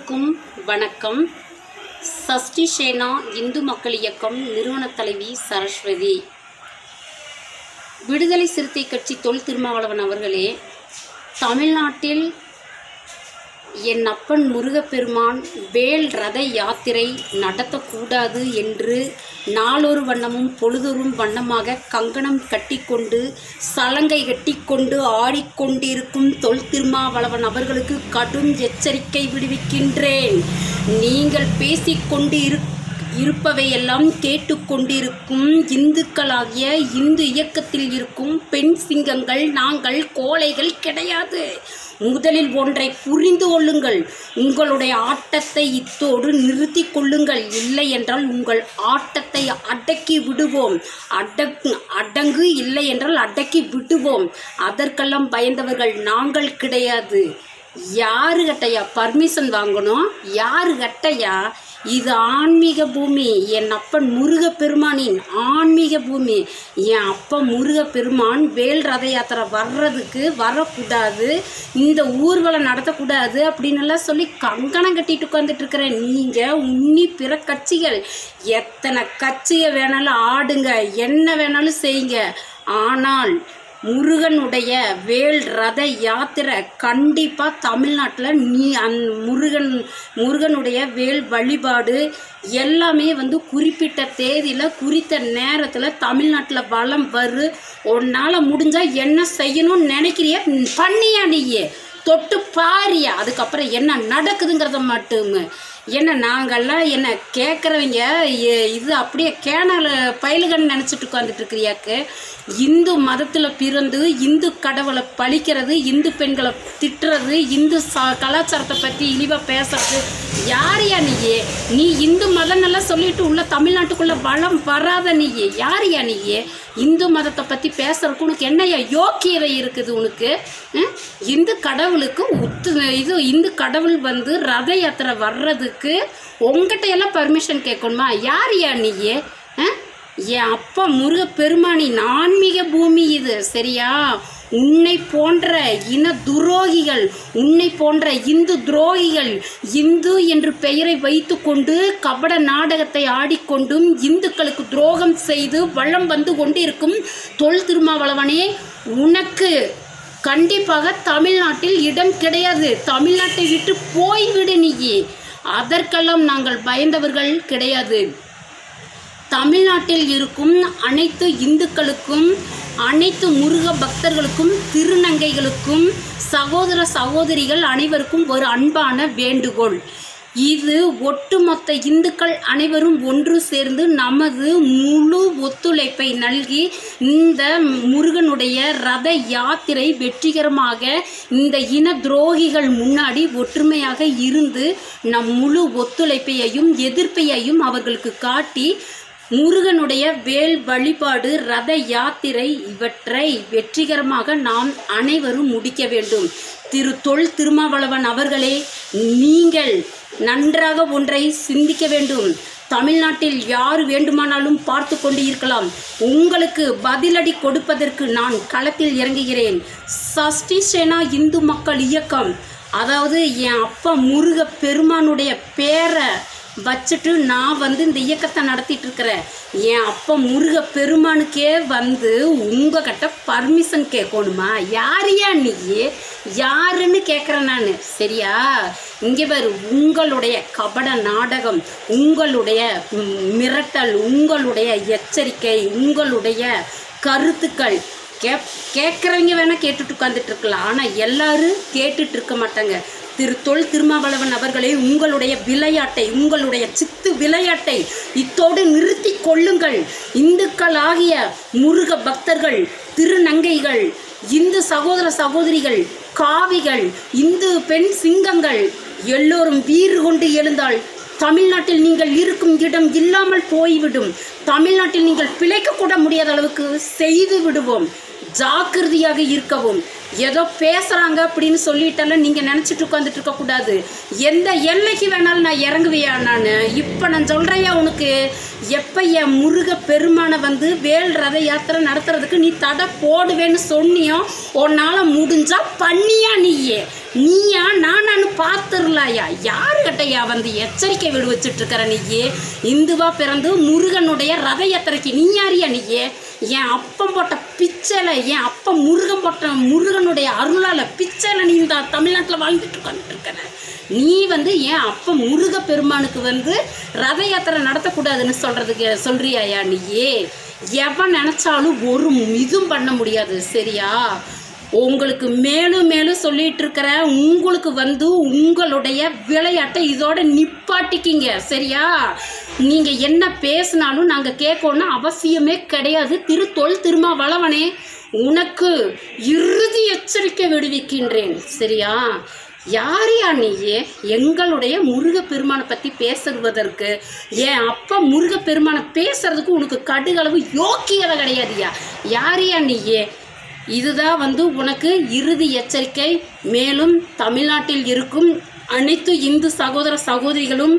அனைவருக்கும் வணக்கம் சஷ்டி சேனா இந்து மக்கள் இயக்கம் நிறுவனத் தலைவி சரஸ்வதி விடுதலை சிறுத்தை கட்சி தொல் திருமாவளவன் அவர்களே தமிழ்நாட்டில் என் அப்பன் முருகப்பெருமான் வேல் ரத யாத்திரை நடத்தக்கூடாது என்று நாளொரு வண்ணமும் பொழுதொரும் வண்ணமாக கங்கணம் கட்டிக்கொண்டு சலங்கை கட்டிக்கொண்டு ஆடிக்கொண்டிருக்கும் தொல் திருமாவளவன் அவர்களுக்கு கடும் எச்சரிக்கை விடுவிக்கின்றேன் நீங்கள் பேசிக்கொண்டு இரு இருப்பவையெல்லாம் கேட்டுக்கொண்டிருக்கும் இந்துக்களாகிய இந்து இயக்கத்தில் இருக்கும் பெண் சிங்கங்கள் நாங்கள் கோழைகள் கிடையாது முதலில் ஒன்றை புரிந்து கொள்ளுங்கள் உங்களுடைய ஆட்டத்தை இத்தோடு நிறுத்தி கொள்ளுங்கள் இல்லை என்றால் உங்கள் ஆட்டத்தை அடக்கி விடுவோம் அடக்கு அடங்கு இல்லை என்றால் அடக்கி விடுவோம் அதற்கெல்லாம் பயந்தவர்கள் நாங்கள் கிடையாது யாரு கட்டையா பர்மிஷன் வாங்கணும் யாரு கட்டையா இது ஆன்மீக பூமி என் அப்பன் முருகப்பெருமானின் ஆன்மீக பூமி என் அப்பா முருகப்பெருமான் வேல் ரத யாத்திரை வர்றதுக்கு வரக்கூடாது இந்த ஊர்வலம் நடத்தக்கூடாது அப்படின்னு எல்லாம் சொல்லி கங்கணம் கட்டிட்டு உட்காந்துட்டு இருக்கிற நீங்கள் உன்னி பிற கட்சிகள் எத்தனை கட்சியை வேணாலும் ஆடுங்க என்ன வேணாலும் செய்யுங்க ஆனால் முருகனுடைய வேல் ரத யாத்திரை கண்டிப்பாக தமிழ்நாட்டில் நீ அந் முருகன் முருகனுடைய வேல் வழிபாடு எல்லாமே வந்து குறிப்பிட்ட தேதியில் குறித்த நேரத்தில் தமிழ்நாட்டில் வளம் வரு உன்னால் முடிஞ்சால் என்ன செய்யணும்னு நினைக்கிறிய பண்ணியா நீயே தொட்டு பாரியா அதுக்கப்புறம் என்ன நடக்குதுங்கிறத மட்டும் என்ன நாங்கள்லாம் என்ன கேட்குறவங்க இது அப்படியே கேனல் பயலுகன்னு நினச்சிட்டு உட்காந்துட்டு இருக்கிறியாக்கு இந்து மதத்தில் பிறந்து இந்து கடவுளை பழிக்கிறது இந்து பெண்களை திட்டுறது இந்து ச கலாச்சாரத்தை பற்றி இழிவாக பேசுறது யாரையா நீயே நீ இந்து மதம்னெல்லாம் சொல்லிட்டு உள்ள தமிழ்நாட்டுக்குள்ளே வளம் வராத நீயே யாரையா நீயே இந்து மதத்தை பற்றி பேசுறதுக்கு உனக்கு என்னையா யோக்கியதை இருக்குது உனக்கு ம்? இந்து கடவுளுக்கு உத்து இது இந்து கடவுள் வந்து ரத யாத்திரை வர்றதுக்கு உங்ககிட்ட எல்லாம் பர்மிஷன் கேட்கணுமா யாரையா நீயே ஆ? என் அப்பா முருக பெருமானின் ஆன்மீக பூமி இது சரியா உன்னை போன்ற இன துரோகிகள் உன்னை போன்ற இந்து துரோகிகள் இந்து என்று பெயரை வைத்துக்கொண்டு கபட நாடகத்தை ஆடிக்கொண்டும் இந்துக்களுக்கு துரோகம் செய்து வளம் வந்து கொண்டிருக்கும் தொல் திருமாவளவனே உனக்கு கண்டிப்பாக தமிழ்நாட்டில் இடம் கிடையாது தமிழ்நாட்டை விட்டு போய்விடு நீயே அதற்கெல்லாம் நாங்கள் பயந்தவர்கள் கிடையாது தமிழ்நாட்டில் இருக்கும் அனைத்து இந்துக்களுக்கும் அனைத்து முருக பக்தர்களுக்கும் திருநங்கைகளுக்கும் சகோதர சகோதரிகள் அனைவருக்கும் ஒரு அன்பான வேண்டுகோள் இது ஒட்டுமொத்த இந்துக்கள் அனைவரும் ஒன்று சேர்ந்து நமது முழு ஒத்துழைப்பை நல்கி இந்த முருகனுடைய ரத யாத்திரை வெற்றிகரமாக இந்த இன துரோகிகள் முன்னாடி ஒற்றுமையாக இருந்து நம் முழு ஒத்துழைப்பையையும் எதிர்ப்பையையும் அவர்களுக்கு காட்டி முருகனுடைய வேல் வழிபாடு ரத யாத்திரை இவற்றை வெற்றிகரமாக நாம் அனைவரும் முடிக்க வேண்டும் திரு தொல் திருமாவளவன் அவர்களே நீங்கள் நன்றாக ஒன்றை சிந்திக்க வேண்டும் தமிழ்நாட்டில் யார் வேண்டுமானாலும் பார்த்து கொண்டு இருக்கலாம் உங்களுக்கு பதிலடி கொடுப்பதற்கு நான் களத்தில் இறங்குகிறேன் சஷ்டி சேனா இந்து மக்கள் இயக்கம் அதாவது என் அப்பா முருக பெருமானுடைய பேரை வச்சுட்டு நான் வந்து இந்த இயக்கத்தை நடத்திட்டு இருக்கிறேன் என் அப்பா முருக பெருமானுக்கே வந்து உங்ககிட்ட பர்மிஷன் கேட்கணுமா யாரையா நீ யாருன்னு கேட்குறேன் நான் சரியா இங்கே பாரு உங்களுடைய கபட நாடகம் உங்களுடைய ம், மிரட்டல் உங்களுடைய எச்சரிக்கை உங்களுடைய கருத்துக்கள் கே கேட்குறவங்க வேணால் கேட்டுட்டு உட்காந்துட்டு இருக்கலாம் ஆனால் எல்லாரும் கேட்டுட்டு இருக்க மாட்டாங்க திரு தொல் திருமாவளவன் அவர்களே உங்களுடைய விளையாட்டை உங்களுடைய சித்து விளையாட்டை இத்தோடு நிறுத்தி கொள்ளுங்கள் இந்துக்களாகிய முருக பக்தர்கள் திருநங்கைகள் இந்து சகோதர சகோதரிகள் காவிகள் இந்து பெண் சிங்கங்கள் எல்லோரும் வீறு கொண்டு எழுந்தால் தமிழ்நாட்டில் நீங்கள் இருக்கும் இடம் இல்லாமல் போய்விடும் தமிழ்நாட்டில் நீங்கள் பிழைக்க கூட முடியாத அளவுக்கு செய்து விடுவோம் ஜாக்கிரதையாக இருக்கவும் ஏதோ பேசுகிறாங்க அப்படின்னு சொல்லிட்டாலும் நீங்கள் நினச்சிட்டு உட்காந்துட்டு இருக்கக்கூடாது எந்த எல்லைக்கு வேணாலும் நான் இறங்குவியா நான் இப்போ நான் சொல்கிறேயா உனக்கு எப்போ என் முருக பெருமானை வந்து வேல் ரத யாத்திரை நடத்துறதுக்கு நீ தடை போடுவேன்னு சொன்னியோ உன்னால் முடிஞ்சா பண்ணியா நீயே நீயா நானான்னு பார்த்துடலாயா யாருக்கிட்டயா வந்து எச்சரிக்கை விடு வச்சுட்டு இருக்கிற நீயே இந்துவா பிறந்து முருகனுடைய ரத யாத்திரைக்கு நீ யாரியா நீயே என் அப்பன் போட்ட பிச்சைல என் அப்பன் முருகன் போட்ட முருகனுடைய அருளால பிச்சைல நீ இந்த தமிழ்நாட்டில் வாழ்ந்துட்டு உட்காந்துட்டு இருக்கிற நீ வந்து ஏன் அப்ப முருக பெருமானுக்கு வந்து ரத யாத்திரை நடத்தக்கூடாதுன்னு சொல்றதுக்கு சொல்றியாயா நீயே எவன் நினைச்சாலும் ஒரு இதுவும் பண்ண முடியாது சரியா உங்களுக்கு மேலும் மேலும் சொல்லிட்டு இருக்கிற உங்களுக்கு வந்து உங்களுடைய விளையாட்டை இதோட நிப்பாட்டிக்கிங்க சரியா நீங்க என்ன பேசினாலும் நாங்க கேட்கணும்னு அவசியமே கிடையாது திரு தொல் திருமா வளவனே உனக்கு இறுதி எச்சரிக்கை விடுவிக்கின்றேன் சரியா யாரையா நீயே எங்களுடைய முருகப்பெருமானை பற்றி பேசுவதற்கு என் அப்பா முருகப்பெருமானை பேசுறதுக்கு உனக்கு கடுகளவு யோக்கியதை கிடையாதுயா யாரையா நீயே இதுதான் வந்து உனக்கு இறுதி எச்சரிக்கை மேலும் தமிழ்நாட்டில் இருக்கும் அனைத்து இந்து சகோதர சகோதரிகளும்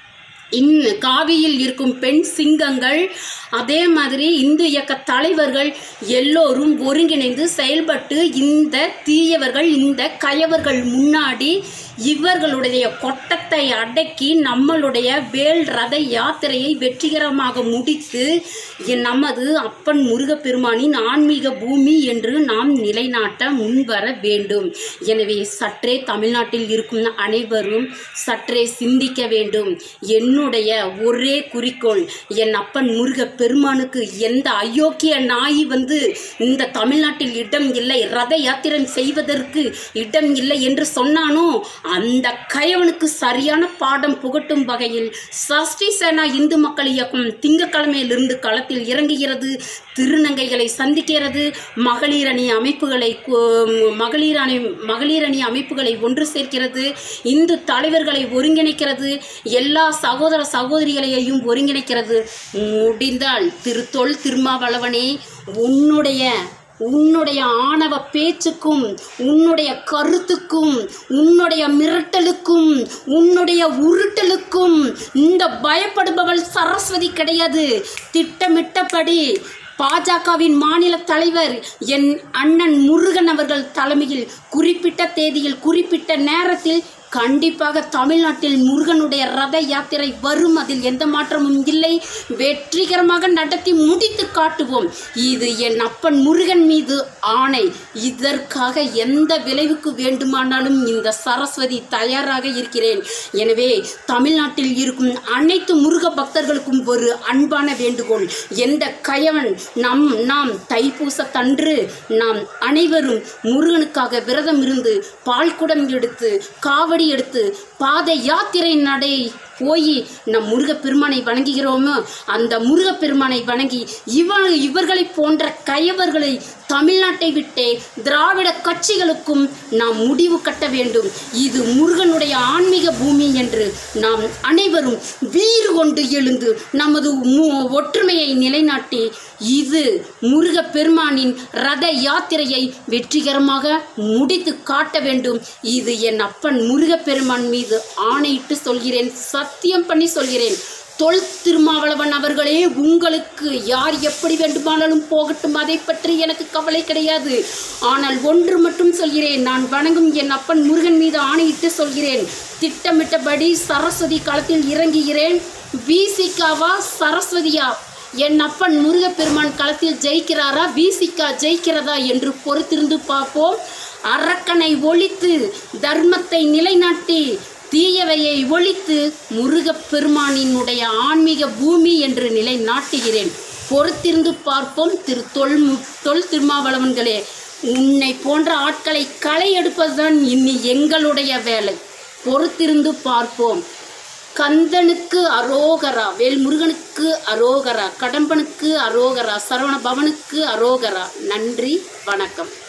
இன் காவியில் இருக்கும் பெண் சிங்கங்கள் அதே மாதிரி இந்து இயக்க தலைவர்கள் எல்லோரும் ஒருங்கிணைந்து செயல்பட்டு இந்த தீயவர்கள் இந்த கயவர்கள் முன்னாடி இவர்களுடைய கொட்டத்தை அடக்கி நம்மளுடைய வேல் ரத யாத்திரையை வெற்றிகரமாக முடித்து என் நமது அப்பன் முருகப்பெருமானின் ஆன்மீக பூமி என்று நாம் நிலைநாட்ட முன்வர வேண்டும் எனவே சற்றே தமிழ்நாட்டில் இருக்கும் அனைவரும் சற்றே சிந்திக்க வேண்டும் என்னுடைய ஒரே குறிக்கோள் என் அப்பன் முருக பெருமானுக்கு எந்த அயோக்கிய நாய் வந்து இந்த தமிழ்நாட்டில் இடம் இல்லை ரத யாத்திரை செய்வதற்கு இடம் இல்லை என்று சொன்னானோ அந்த கயவனுக்கு சரியான பாடம் புகட்டும் வகையில் சஷ்டி சேனா இந்து மக்கள் இயக்கம் திங்கட்கிழமையிலிருந்து களத்தில் இறங்குகிறது திருநங்கைகளை சந்திக்கிறது மகளிர் அணி அமைப்புகளை கு- மகளிர் அணி மகளிர் அணி அமைப்புகளை ஒன்று சேர்க்கிறது இந்து தலைவர்களை ஒருங்கிணைக்கிறது எல்லா சகோதர சகோதரிகளையும் ஒருங்கிணைக்கிறது முடிந்தால் திரு தொல் திருமாவளவனே உன்னுடைய உன்னுடைய ஆணவ பேச்சுக்கும் உன்னுடைய கருத்துக்கும் உன்னுடைய மிரட்டலுக்கும் உன்னுடைய உருட்டலுக்கும் இந்த பயப்படுபவள் சரஸ்வதி கிடையாது திட்டமிட்டபடி பாஜகவின் மாநில தலைவர் என் அண்ணன் முருகன் அவர்கள் தலைமையில் குறிப்பிட்ட தேதியில் குறிப்பிட்ட நேரத்தில் கண்டிப்பாக தமிழ்நாட்டில் முருகனுடைய ரத யாத்திரை வரும் அதில் எந்த மாற்றமும் இல்லை வெற்றிகரமாக நடத்தி முடித்து காட்டுவோம் இது என் அப்பன் முருகன் மீது ஆணை இதற்காக எந்த விளைவுக்கு வேண்டுமானாலும் இந்த சரஸ்வதி தயாராக இருக்கிறேன் எனவே தமிழ்நாட்டில் இருக்கும் அனைத்து முருக பக்தர்களுக்கும் ஒரு அன்பான வேண்டுகோள் எந்த கயவன் நம் நாம் தைப்பூசத்தன்று நாம் அனைவரும் முருகனுக்காக விரதம் இருந்து பால்குடம் எடுத்து காவடி எடுத்து பாத யாத்திரை நடை போய் நம் முருகப்பெருமானை வணங்குகிறோமோ அந்த முருகப்பெருமானை வணங்கி இவ இவர்களை போன்ற கயவர்களை தமிழ்நாட்டை விட்டே திராவிட கட்சிகளுக்கும் நாம் முடிவு கட்ட வேண்டும் இது முருகனுடைய ஆன்மீக பூமி என்று நாம் அனைவரும் வீறு கொண்டு எழுந்து நமது மு- ஒற்றுமையை நிலைநாட்டி இது முருகப்பெருமானின் ரத யாத்திரையை வெற்றிகரமாக முடித்து காட்ட வேண்டும் இது என் அப்பன் முருகப்பெருமான் மீது ஆணையிட்டு சொல்கிறேன் சத்தியம் பண்ணி சொல்கிறேன் தொல் திருமாவளவன் அவர்களே உங்களுக்கு யார் எப்படி வேண்டுமானாலும் போகட்டும் அதை பற்றி எனக்கு கவலை கிடையாது ஆனால் ஒன்று மட்டும் சொல்கிறேன் நான் வணங்கும் என் அப்பன் முருகன் மீது ஆணையிட்டு சொல்கிறேன் திட்டமிட்டபடி சரஸ்வதி களத்தில் இறங்குகிறேன் விசிகாவா சரஸ்வதியா என் அப்பன் முருகப்பெருமான் களத்தில் ஜெயிக்கிறாரா விசிகா ஜெயிக்கிறதா என்று பொறுத்திருந்து பார்ப்போம் அரக்கனை ஒழித்து தர்மத்தை நிலைநாட்டி தீயவையை ஒழித்து முருகப்பெருமானினுடைய ஆன்மீக பூமி என்று நிலைநாட்டுகிறேன் பொறுத்திருந்து பார்ப்போம் திரு தொல் தொல் திருமாவளவன்களே உன்னை போன்ற ஆட்களை களை எடுப்பதுதான் இனி எங்களுடைய வேலை பொறுத்திருந்து பார்ப்போம் கந்தனுக்கு அரோகரா வேல்முருகனுக்கு அரோகரா கடம்பனுக்கு அரோகரா சரவண பவனுக்கு அரோகரா நன்றி வணக்கம்